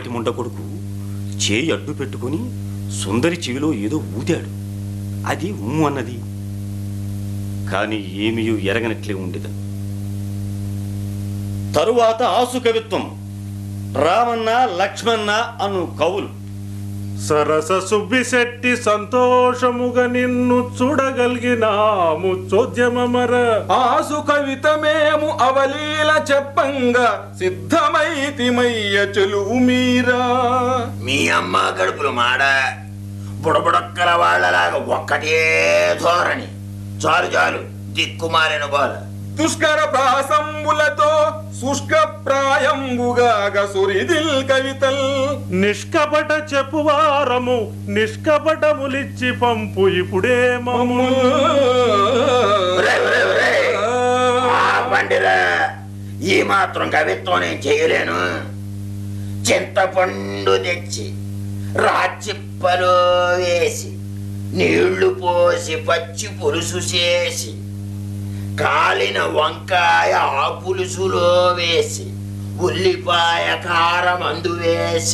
కోమటి ముండ కొడుకు చేయి అడ్డు పెట్టుకుని సుందరి చెవిలో ఏదో ఊదాడు అది ఉమ్ము అన్నది కాని ఏమీ ఎరగనట్లే ఉండేది తరువాత ఆసు కవిత్వం రామన్న లక్ష్మణ అను కవులు సరస సుబ్బిశెట్టి సంతోషముగా నిన్ను చూడగలిగినాము చోద్యమర ఆసు కవితమేము అవలీల చెప్పంగా సిద్ధమైతిమయ్య చెలువు మీరా మీ అమ్మ కడుపులు మాడ బుడబుడక్కల వాళ్ళలాగా ఒక్కటే ధోరణి చాలు చాలు దిక్కుమాలిన గోల దుష్కర ప్రాసంబులతో శుష్క ప్రాయంబుగా సురిదిల్ కవితల్ నిష్కపట చెప్పువారము నిష్కపటములిచ్చి పంపు ఇప్పుడే మమ్ము ఒరేయ్, ఒరేయ్, ఒరేయ్. ఆపండిరా ఈ మాత్రం కవిత్వం నేను చేయలేను చింతపండు తెచ్చి రాచిప్పలో వేసి నీళ్లు పోసి పచ్చి పులుసు చేసి కాలిన వంకాయ ఆ పులుసులో వేసి ఉల్లిపాయ కారం అందు వేసి